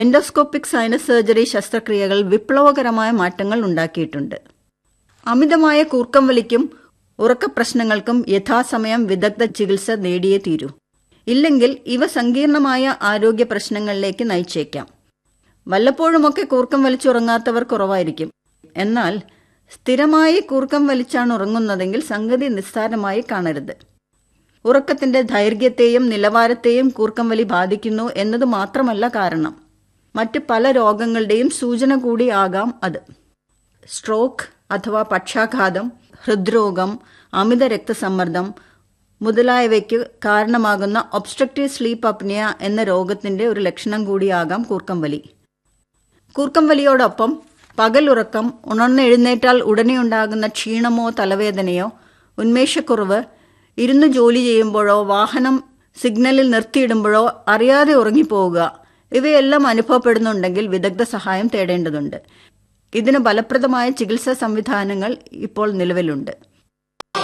endoscopic sinus surgery ശസ്ത്രക്രിയകൾ വിപ്ലവകരമായ മാറ്റങ്ങൾ ഉണ്ടാക്കിയിട്ടുണ്ട് അമിതമായ കൂർക്കം വലിക്കും ഉറക്ക പ്രശ്നങ്ങൾക്കും യഥാസമയം വിദഗ്ധ ചികിത്സ നേടിയേ തീരൂ ഇല്ലെങ്കിൽ ഇവ സങ്കീർണമായ ആരോഗ്യ പ്രശ്നങ്ങളിലേക്ക് നയിച്ചേക്കാം വല്ലപ്പോഴുമൊക്കെ കൂർക്കം വലിച്ചുറങ്ങാത്തവർ കുറവായിരിക്കും എന്നാൽ സ്ഥിരമായി കൂർക്കം വലിച്ചാണ് ഉറങ്ങുന്നതെങ്കിൽ സംഗതി നിസ്സാരമായി കാണരുത് ഉറക്കത്തിന്റെ ദൈർഘ്യത്തെയും നിലവാരത്തെയും കൂർക്കം വലി ബാധിക്കുന്നു എന്നത് മാത്രമല്ല കാരണം മറ്റ് പല രോഗങ്ങളുടെയും സൂചന കൂടി ആകാം അത് സ്ട്രോക്ക് അഥവാ പക്ഷാഘാതം ഹൃദ്രോഗം അമിത രക്തസമ്മർദ്ദം മുതലായവയ്ക്ക് കാരണമാകുന്ന ഒബ്സ്ട്രക്റ്റീവ് സ്ലീപ്പ് അപ്നിയ എന്ന രോഗത്തിന്റെ ഒരു ലക്ഷണം കൂടിയാകാം കൂർക്കം വലി കൂർക്കം വലിയോടൊപ്പം പകലുറക്കം ഉണർന്നെഴുന്നേറ്റാൽ ഉടനെ ഉണ്ടാകുന്ന ക്ഷീണമോ തലവേദനയോ ഉന്മേഷക്കുറവ് ഇരുന്ന് ജോലി ചെയ്യുമ്പോഴോ വാഹനം സിഗ്നലിൽ നിർത്തിയിടുമ്പോഴോ അറിയാതെ ഉറങ്ങിപ്പോവുക ഇവയെല്ലാം അനുഭവപ്പെടുന്നുണ്ടെങ്കിൽ വിദഗ്ധ സഹായം തേടേണ്ടതുണ്ട് ഇതിന് ഫലപ്രദമായ ചികിത്സാ സംവിധാനങ്ങൾ ഇപ്പോൾ നിലവിലുണ്ട്